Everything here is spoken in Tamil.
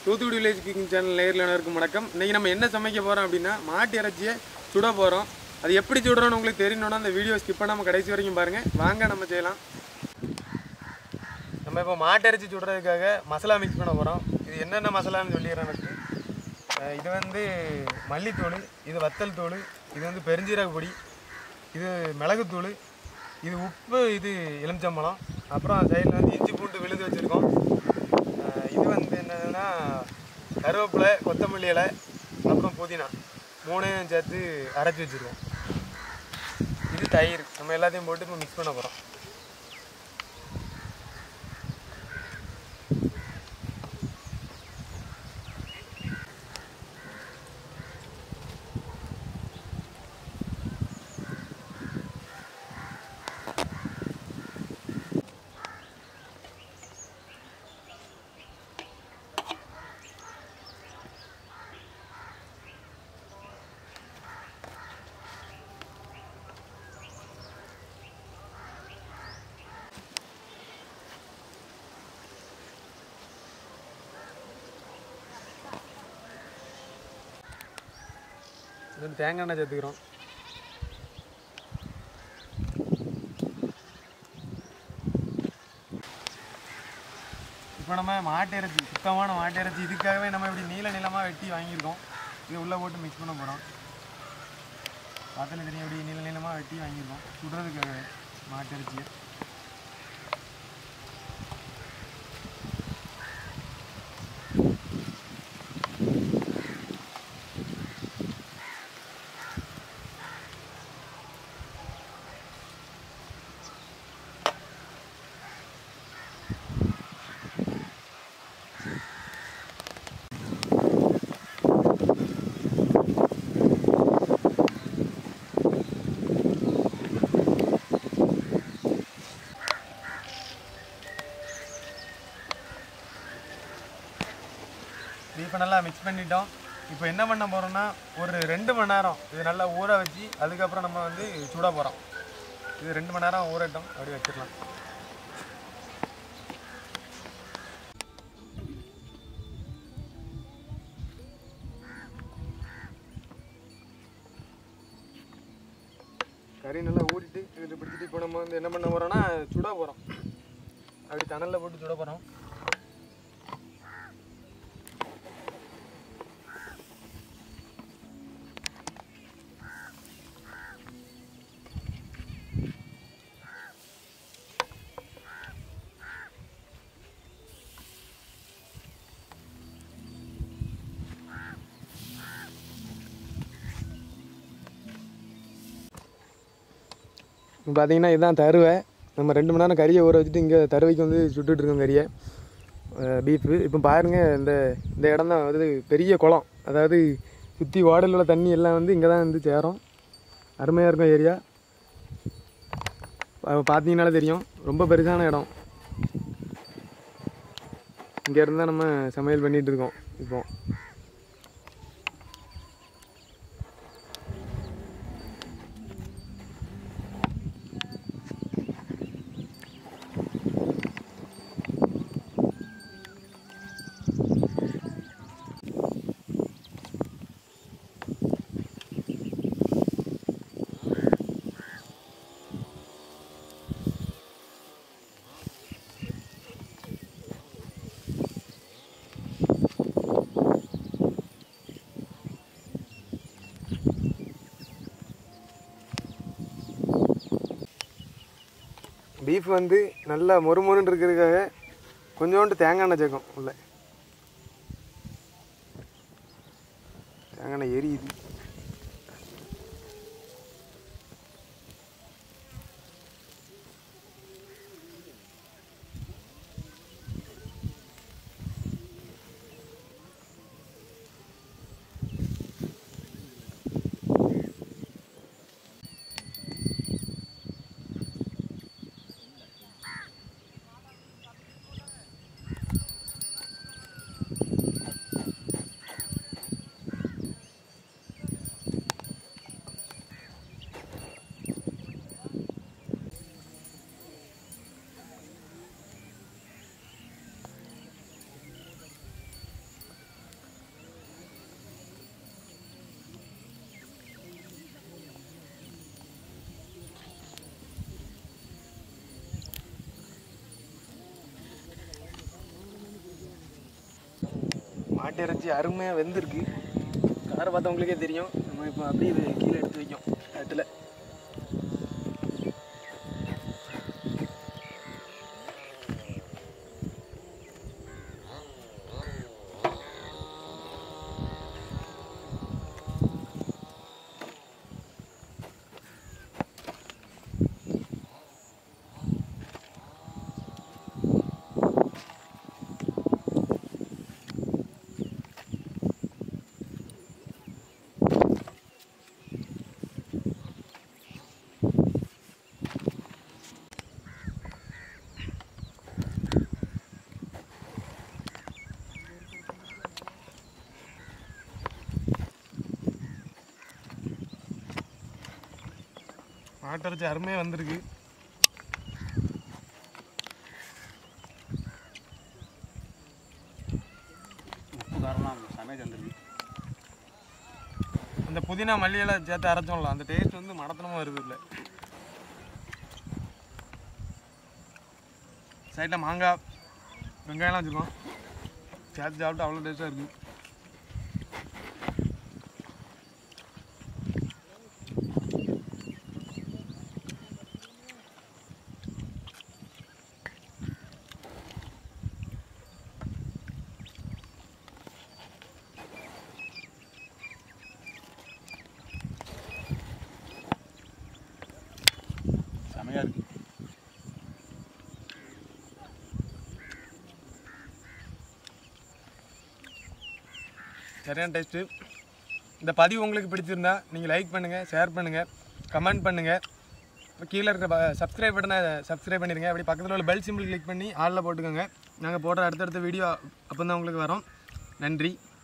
தூத்துக்குடி வில்லேஜ் குக்கிங் சேனல் நேரில் அனைவருக்கும் வணக்கம் இன்றைக்கி நம்ம என்ன சமைக்க போகிறோம் அப்படின்னா மாட்டு இறைச்சியை சுட போகிறோம் அது எப்படி சுடுறோன்னு உங்களுக்கு தெரியணும்னா அந்த வீடியோ ஸ்கிப் பண்ணாமல் கடைசி வரைக்கும் பாருங்கள் வாங்க நம்ம செய்யலாம் நம்ம இப்போ மாட்டு இறைச்சி சுடுறதுக்காக மசாலா மிக்ஸ் பண்ண போகிறோம் இது என்னென்ன மசாலான்னு சொல்லிடுறேன் எனக்கு அஹ் இது வந்து மல்லித்தூள் இது வத்தல் தூள் இது வந்து பெருஞ்சீரக பொடி இது மிளகுத்தூள் இது உப்பு இது எலுமிச்சம்பழம் அப்புறம் சைடில் வந்து இஞ்சி பூண்டு விழுது வச்சுருக்கோம் இது வந்து என்னதுன்னா கருவேப்பிலை கொத்தமல்லி இலை அப்புறம் புதினா மூணையும் சேர்த்து அரைச்சி வச்சுருக்கோம் இது தயிர் நம்ம எல்லாத்தையும் போட்டு இப்போ மிக்ஸ் பண்ண போகிறோம் இது வந்து தேங்காய் எண்ணெய் சேர்த்துக்கிறோம் இப்போ நம்ம மாட்டு இறைச்சி சுத்தமான மாட்டு இறைச்சி இதுக்காகவே நம்ம இப்படி நீள நீளமாக வெட்டி வாங்கியிருக்கோம் இது உள்ளே போட்டு மிக்ஸ் பண்ண போகிறோம் பார்த்தாலே தெரியும் இப்படி நீள நீளமாக வெட்டி வாங்கியிருக்கோம் சுடுறதுக்காக மாட்டு இறைச்சியை பீஃபை நல்லா மிக்ஸ் பண்ணிட்டோம் இப்போ என்ன பண்ண போகிறோம்னா ஒரு ரெண்டு மணி நேரம் இது நல்லா ஊற வச்சு அதுக்கப்புறம் நம்ம வந்து சுட போகிறோம் இது ரெண்டு மணி நேரம் ஊறட்டும் அப்படி வச்சிடலாம் கறி நல்லா ஊறிட்டு இது பிடிச்சிட்டு இப்போ நம்ம வந்து என்ன பண்ண போகிறோம்னா சுட போகிறோம் அப்படி தணலில் போட்டு சுட போகிறோம் பார்த்தீங்கன்னா இதுதான் தருவை நம்ம ரெண்டு மணி நேரம் கறியை ஊற வச்சுட்டு இங்கே தருவைக்கு வந்து சுட்டுட்டு இருக்கோம் கறியை பீஃபு இப்போ பாருங்கள் இந்த இந்த இடம் தான் வந்து பெரிய குளம் அதாவது சுற்றி ஓடல் உள்ள தண்ணி எல்லாம் வந்து இங்கே தான் வந்து சேரும் அருமையாக இருக்கும் ஏரியா பார்த்தீங்கனாலே தெரியும் ரொம்ப பெருசான இடம் இங்கே இருந்து தான் நம்ம சமையல் பண்ணிகிட்டு இருக்கோம் இப்போ பீஃப் வந்து நல்லா மொறுமொறுன்னு இருக்கிறதுக்காக கொஞ்சோண்டு தேங்காய் எண்ணெய் சேர்க்கும் உள்ள தேங்காய் எண்ணெய் எரியுது மாட்டு இறைச்சி அருமையாக வெந்திருக்கு காரை பார்த்தா உங்களுக்கே தெரியும் நம்ம இப்போ அப்படியே இது கீழே எடுத்து வைக்கும் தட்டில் மாட்டிறைச்சி அருமையாக வந்திருக்கு உப்பு காரம்லாம் சமையல் வந்துருக்கு அந்த புதினா மல்லியெல்லாம் சேர்த்து அரைச்சோம்ல அந்த டேஸ்ட் வந்து மடத்தனமாக வருது இல்லை சைடில் மாங்காய் வெங்காயம்லாம் வச்சுருக்கோம் சேர்த்து சாப்பிட்டு அவ்வளோ டேஸ்ட்டாக இருக்குது செமையாக இருக்குது சரியான டேஸ்ட்டு இந்த பதிவு உங்களுக்கு பிடிச்சிருந்தா நீங்கள் லைக் பண்ணுங்கள் ஷேர் பண்ணுங்கள் கமெண்ட் பண்ணுங்கள் இப்போ கீழே இருக்கிற சப்ஸ்கிரைப் பட்டனை சப்ஸ்கிரைப் பண்ணிடுங்க அப்படி பக்கத்தில் உள்ள பெல் சிம்பிள் கிளிக் பண்ணி ஆளில் போட்டுக்கோங்க நாங்கள் போடுற அடுத்தடுத்த வீடியோ அப்போ தான் உங்களுக்கு வரும் நன்றி